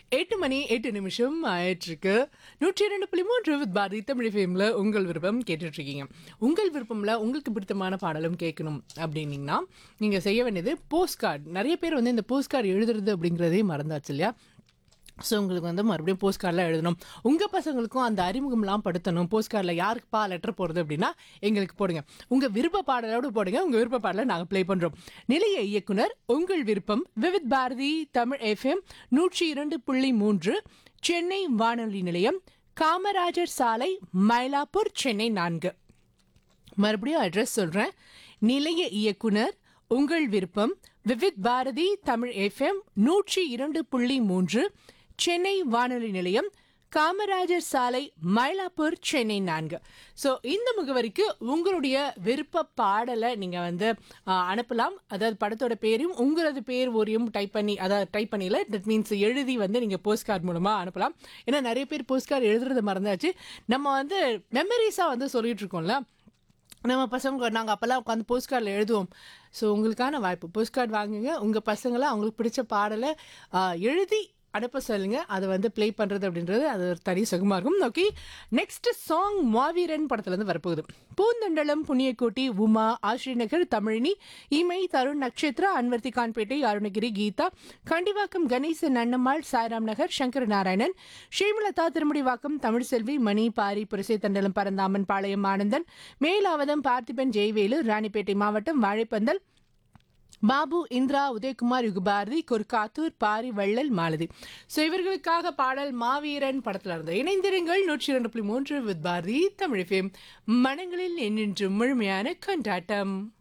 எட்டு மணி எட்டு நிமிஷம் ஆயிட்டிருக்கு நூற்றி இரண்டு புள்ளி மூன்று வித் பாரதி தமிழ் ஃபேமில் உங்கள் விருப்பம் கேட்டுட்டு இருக்கீங்க உங்கள் விருப்பம்ல உங்களுக்கு பிடித்தமான பாடலும் கேட்கணும் அப்படின்னீங்கன்னா நீங்கள் செய்ய வேண்டியது போஸ்ட் கார்டு நிறைய பேர் வந்து இந்த போஸ்ட் கார்டு எழுதுறது அப்படிங்கிறதே மறந்தாச்சு இல்லையா ஸோ உங்களுக்கு வந்து மறுபடியும் போஸ்ட் கார்டில் எழுதணும் உங்கள் பசங்களுக்கும் அந்த அறிமுகம்லாம் படுத்தணும் போஸ்ட் கார்டில் யாருக்குப்பா லெட்டர் போடுறது அப்படின்னா எங்களுக்கு போடுங்க உங்கள் விருப்ப பாடலோடு போடுங்க உங்கள் விருப்ப பாடலை நாங்கள் ப்ளே பண்ணுறோம் நிலைய இயக்குனர் உங்கள் விருப்பம் விவித் பாரதி தமிழ் எஃப்எம் நூற்றி இரண்டு புள்ளி மூன்று சென்னை வானொலி நிலையம் காமராஜர் சாலை மயிலாப்பூர் சென்னை நான்கு மறுபடியும் அட்ரஸ் சொல்கிறேன் நிலைய இயக்குனர் உங்கள் விருப்பம் விவித் பாரதி தமிழ் எஃப்எம் நூற்றி இரண்டு புள்ளி மூன்று சென்னை வானொலி நிலையம் காமராஜர் சாலை மயிலாப்பூர் சென்னை நான்கு ஸோ இந்த முகவரிக்கு உங்களுடைய விருப்ப பாடலை நீங்கள் வந்து ஆ, அனுப்பலாம் அதாவது படத்தோட பேரையும் உங்களது பேர் ஓரியும் டைப் பண்ணி அதாவது டைப் பண்ணியில் தட் மீன்ஸ் எழுதி வந்து நீங்கள் போஸ்ட் கார்டு மூலமாக அனுப்பலாம் ஏன்னா நிறைய பேர் போஸ்ட் கார்டு எழுதுறது மறந்தாச்சு நம்ம வந்து மெமரிஸாக வந்து சொல்லிட்டு இருக்கோம்ல நம்ம பசங்க நாங்கள் அப்போல்லாம் உட்காந்து போஸ்ட் கார்டில் எழுதுவோம் ஸோ உங்களுக்கான வாய்ப்பு போஸ்ட் கார்டு வாங்குங்க உங்கள் பசங்களை அவங்களுக்கு பிடிச்ச பாடலை ஆ, எழுதி அனுப்ப சொல்லுங்க அதை வந்து ப்ளே பண்ணுறது அப்படின்றது அது ஒரு தனி சுகமாக இருக்கும் ஓகே நெக்ஸ்ட் சாங் மாவீரன் படத்துலேருந்து வரப்போகுது பூந்தண்டலம் புண்ணியக்கோட்டி உமா ஆஸ்ரீநகர் தமிழினி இமை தருண் நட்சத்திரா அன்வர்த்தி கான்பேட்டை அருணகிரி கீதா கண்டிவாக்கம் கணேசன் அண்ணம்மாள் சாய்ராம் நகர் சங்கர நாராயணன் ஸ்ரீமலதா திருமுடிவாக்கம் தமிழ்செல்வி மணி பாரி புரசை தண்டலம் பரந்தாமன் பாளையம் ஆனந்தன் மேலாவதம் பார்த்திபன் ஜெயவேலு ராணிப்பேட்டை மாவட்டம் வாழைப்பந்தல் பாபு இந்திரா உதயகுமார் யுகபாரதி கொர்காத்தூர் பாரி வள்ளல் மாலதி ஸோ இவர்களுக்காக பாடல் மாவீரன் படத்தில் இருந்து இணைந்திருங்கள் நூற்றி இரண்டு புள்ளி மூன்று வித் பாரதி தமிழ் ஃபேம் மனங்களில் என்னென்று முழுமையான கொண்டாட்டம்